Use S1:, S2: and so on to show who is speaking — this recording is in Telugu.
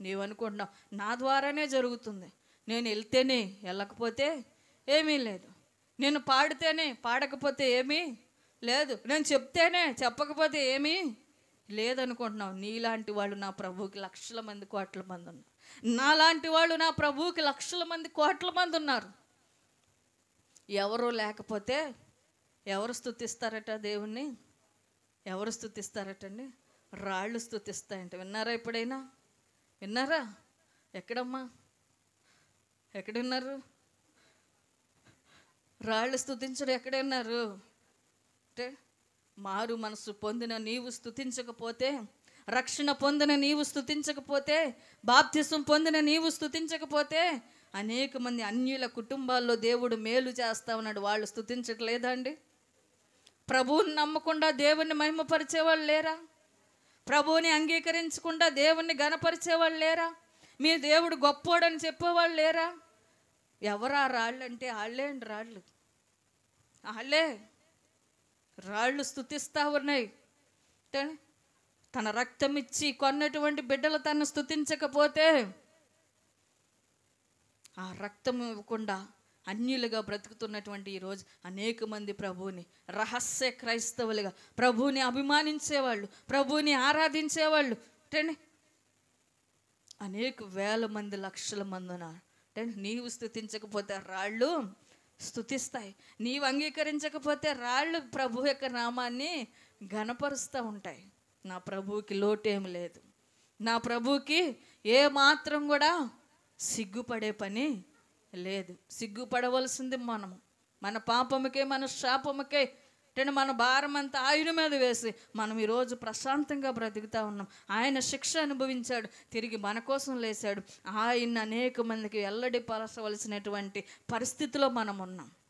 S1: నీవు అనుకుంటున్నావు నా ద్వారానే జరుగుతుంది నేను వెళ్తేనే వెళ్ళకపోతే ఏమీ లేదు నేను పాడితేనే పాడకపోతే ఏమీ లేదు నేను చెప్తేనే చెప్పకపోతే ఏమీ లేదనుకుంటున్నావు నీలాంటి వాళ్ళు నా ప్రభువుకి లక్షల మంది కోట్ల మంది ఉన్నారు నాలాంటి వాళ్ళు నా ప్రభువుకి లక్షల మంది కోట్ల మంది ఉన్నారు ఎవరు లేకపోతే ఎవరు స్థుతిస్తారట దేవుణ్ణి ఎవరు స్థుతిస్తారటండి రాళ్ళు స్థుతిస్తాయంట విన్నారా ఎప్పుడైనా విన్నారా ఎక్కడమ్మా ఎక్కడున్నారు రాళ్ళు స్థుతించడం ఎక్కడ ఉన్నారు అంటే మారు మనసు పొందిన నీవు స్థుతించకపోతే రక్షణ పొందిన నీవు స్థుతించకపోతే బాప్తిసం పొందిన నీవు స్థుతించకపోతే అనేక మంది అన్యుల కుటుంబాల్లో దేవుడు మేలు చేస్తా ఉన్నాడు వాళ్ళు స్థుతించట్లేదా అండి ప్రభువుని నమ్మకుండా దేవుణ్ణి మహిమపరిచేవాళ్ళు లేరా ప్రభువుని అంగీకరించకుండా దేవుణ్ణి గణపరిచేవాళ్ళు లేరా మీ దేవుడు గొప్పోడని చెప్పేవాళ్ళు లేరా ఎవరా రాళ్ళు అంటే వాళ్ళే అండి రాళ్ళు వాళ్ళే రాళ్ళు స్థుతిస్తా ఉన్నాయి అంటే తన రక్తం ఇచ్చి కొన్నటువంటి బిడ్డలు తను స్థుతించకపోతే ఆ రక్తం ఇవ్వకుండా అన్యులుగా బ్రతుకుతున్నటువంటి ఈరోజు అనేక మంది ప్రభువుని రహస్య క్రైస్తవులుగా ప్రభువుని అభిమానించేవాళ్ళు ప్రభువుని ఆరాధించేవాళ్ళు అంటే అనేక వేల మంది లక్షల మంది ఉన్నారు అంటే నీవు స్థుతించకపోతే రాళ్ళు స్థుతిస్తాయి నీవు అంగీకరించకపోతే రాళ్ళు ప్రభు యొక్క నామాన్ని ఘనపరుస్తూ ఉంటాయి నా ప్రభువుకి లోటేం లేదు నా ప్రభువుకి ఏ మాత్రం కూడా సిగ్గుపడే పని లేదు సిగ్గుపడవలసింది మనము మన పాపముకే మన శాపముకే అంటే మన భారం అంతా ఆయన మీద వేసి మనం ఈరోజు ప్రశాంతంగా బ్రతుకుతా ఉన్నాం ఆయన శిక్ష అనుభవించాడు తిరిగి మన కోసం లేచాడు ఆయన అనేక మందికి వెల్లడి పరచవలసినటువంటి పరిస్థితిలో మనం ఉన్నాం